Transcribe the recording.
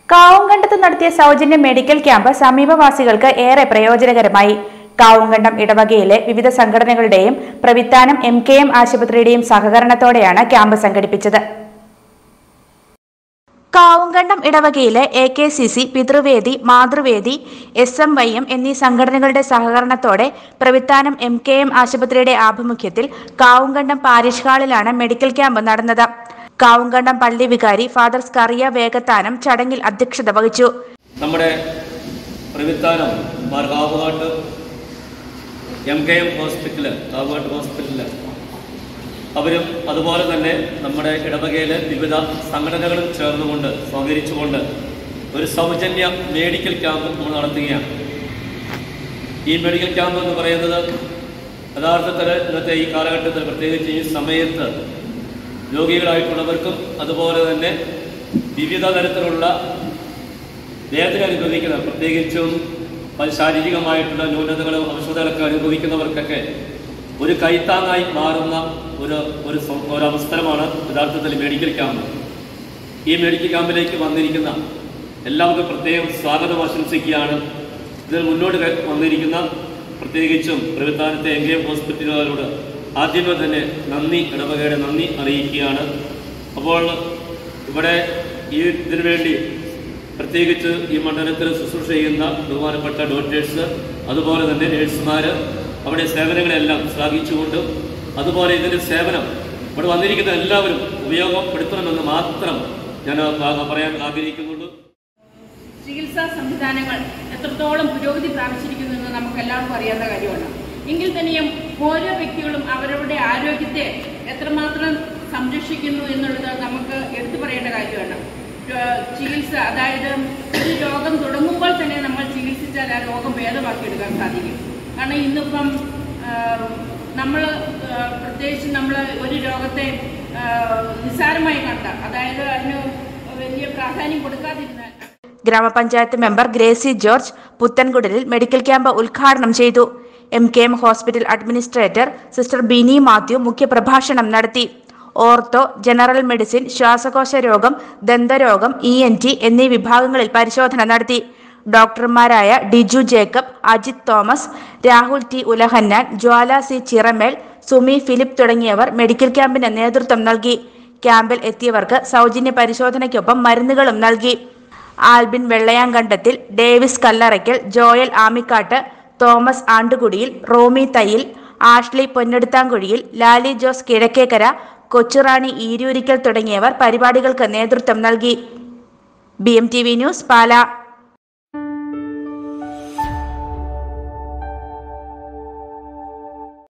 കാവുങ്കണ്ടത്ത് നടത്തിയ സൗജന്യ medical camp സമീപവാസികൾക്ക് ഏറെ പ്രയോജനകരമായി കാവുങ്കണ്ടം ഇടവകയിലെ വിവിധ സംഘടനകളുടെയും പ്രവിത്താനം എം കെ എം ആശുപത്രിയുടെയും സഹകരണത്തോടെയാണ് ക്യാമ്പ് സംഘടിപ്പിച്ചത് കാവുങ്കണ്ടം ഇടവകയിലെ A K C C Pithruvedi Mathruvedi S M Y M എന്നീ സംഘടനകളുടെ സഹകരണത്തോടെ പ്രവിത്താനം എം കെ എം ആശുപത്രിയുടെ ആഭിമുഖ്യത്തിൽ കാവുങ്കണ്ടം പാരിഷ് ഹാളിലാണ് മെഡിക്കൽ ക്യാമ്പ് നടന്നത് കാവുങ്കണ്ടം പള്ളി വികാരി ഫാദർ സ്കറിയ വേഗത്താനം ചടങ്ങിൽ അധ്യക്ഷത വഹിച്ചു നമ്മുടെ Pravithanam Mar Kavukattu M K M hospital Kavukattu ഹോസ്പിറ്റലില് അവരും അതുപോലെ തന്നെ നമ്മുടെ ഇടവകയിലെ വിവിധ സംഘടനകളും ചേർന്നുകൊണ്ട് സഹകരിച്ചുകൊണ്ട് ഒരു സൗജന്യ മെഡിക്കൽ ക്യാമ്പ് നമ്മൾ നടത്തുകയാണ് ഈ മെഡിക്കൽ ക്യാമ്പ് എന്ന് പറയുന്നത് യഥാർത്ഥത്തിൽ ഇന്നത്തെ ഈ കാലഘട്ടത്തിൽ പ്രത്യേകിച്ച് ഈ സമയത്ത് രോഗികളായിട്ടുള്ളവർക്കും അതുപോലെ തന്നെ വിവിധ തരത്തിലുള്ള വേദന അനുഭവിക്കുന്ന പ്രത്യേകിച്ചും പല ശാരീരികമായിട്ടുള്ള ന്യൂനതകളും അവശതകളൊക്കെ അനുഭവിക്കുന്നവർക്കൊക്കെ ഒരു കൈത്താങ്ങായി മാറുന്ന ഒരു ഒരു സം- ഒരു അവസരമാണ് യഥാർത്ഥത്തിൽ മെഡിക്കൽ ക്യാമ്പ് ഈ മെഡിക്കൽ ക്യാമ്പിലേക്ക് വന്നിരിക്കുന്ന എല്ലാവർക്കും പ്രത്യേകം സ്വാഗതം ആശംസിക്കുകയാണ് ഇതിൽ മുന്നോട്ട് ക- വന്നിരിക്കുന്ന പ്രത്യേകിച്ചും പ്രവിധാനത്തെ എം കെ എം ഹോസ്പിറ്റലുകളോട് ആദ്യമേ തന്നെ നന്ദി ഇടവകയുടെ നന്ദി അറിയിക്കുകയാണ് അപ്പോൾ ഇവിടെ ഈ ഇതിനു വേണ്ടി പ്രത്യേകിച്ച് ഈ മണ്ഡലത്തിൽ ശുശ്രൂഷ ചെയ്യുന്ന ബഹുമാനപ്പെട്ട ഡോക്ടേഴ്സ് അതുപോലെ തന്നെ നേഴ്സുമാർ അവിടെ സേവനങ്ങളെല്ലാം ശ്ലാഘിച്ചുകൊണ്ടും അതുപോലെ ഇതിൻ്റെ സേവനം ഇവിടെ വന്നിരിക്കുന്ന എല്ലാവരും ഉപയോഗപ്പെടുത്തണമെന്ന് മാത്രം ഞാൻ ആ- പറയാൻ ആഗ്രഹിക്കുന്നുണ്ട് ചികിത്സാ സംവിധാനങ്ങൾ എത്രത്തോളം പുരോഗതി പ്രാപിച്ചിരിക്കുന്നു എന്ന് നമുക്ക് എല്ലാവർക്കും അറിയാവുന്ന കാര്യമാണ് എങ്കിൽ തന്നെയും ഓരോ വ്യക്തികളും അവരവരുടെ ആരോഗ്യത്തെ എത്രമാത്രം സംരക്ഷിക്കുന്നു എന്നുള്ളത് നമുക്ക് എടുത്തു പറയേണ്ട കാര്യമാണ് രോ- ചികിത്സ അതായത് ഒരു രോഗം തുടങ്ങുമ്പോൾ തന്നെ നമ്മൾ ചികിത്സിച്ചാൽ ആ രോഗം ഭേദമാക്കിയെടുക്കാൻ സാധിക്കും കാരണം ഇന്നിപ്പം നമ്മൾ പ്രത്യേകിച്ച് നമ്മൾ ഒരു രോഗത്തെ ആ, നിസ്സാരമായി കണ്ട അതായത് അതിന് വലിയ പ്രാധാന്യം കൊടുക്കാതിരുന്നാൽ ഗ്രാമപഞ്ചായത്ത് മെമ്പർ ഗ്രേസി ജോർജ് പുത്തൻകുടലിൽ മെഡിക്കൽ ക്യാമ്പ് ഉദ്ഘാടനം ചെയ്തു M K M hospital administrator sister Bini Mathew മുഖ്യപ്രഭാഷണം നടത്തി ഓർത്തോ ജനറൽ മെഡിസിൻ ശ്വാസകോശ രോഗം ദന്തരോഗം ഇ എൻ ടി എന്നീ വിഭാഗങ്ങളിൽ പരിശോധന നടത്തി ഡോക്ടർമാരായ ഡിജു ജേക്കബ് അജിത് തോമസ് രാഹുൽ ടി ഉലഹന്നാൻ ജ്വാല സി ചിറമേൽ സുമി ഫിലിപ്പ് തുടങ്ങിയവർ മെഡിക്കൽ ക്യാമ്പിന് നേതൃത്വം നൽകി ക്യാമ്പിൽ എത്തിയവർക്ക് സൗജന്യ പരിശോധനയ്ക്കൊപ്പം മരുന്നുകളും നൽകി ആൽബിൻ വെള്ളയാങ്കണ്ടത്തിൽ ഡേവിസ് കല്ലറയ്ക്കൽ ജോയൽ ആമിക്കാട്ട് തോമസ് ആണ്ടുകുടിയിൽ റോമി തയ്യിൽ ആഷ്ലി പൊന്നെടുത്താങ്കുഴിയിൽ ലാലി ജോസ് കിഴക്കേക്കര കൊച്ചുറാണി ഈരൂരിക്കൽ തുടങ്ങിയവർ പരിപാടികൾക്ക് നേതൃത്വം നൽകി B M T V news പാല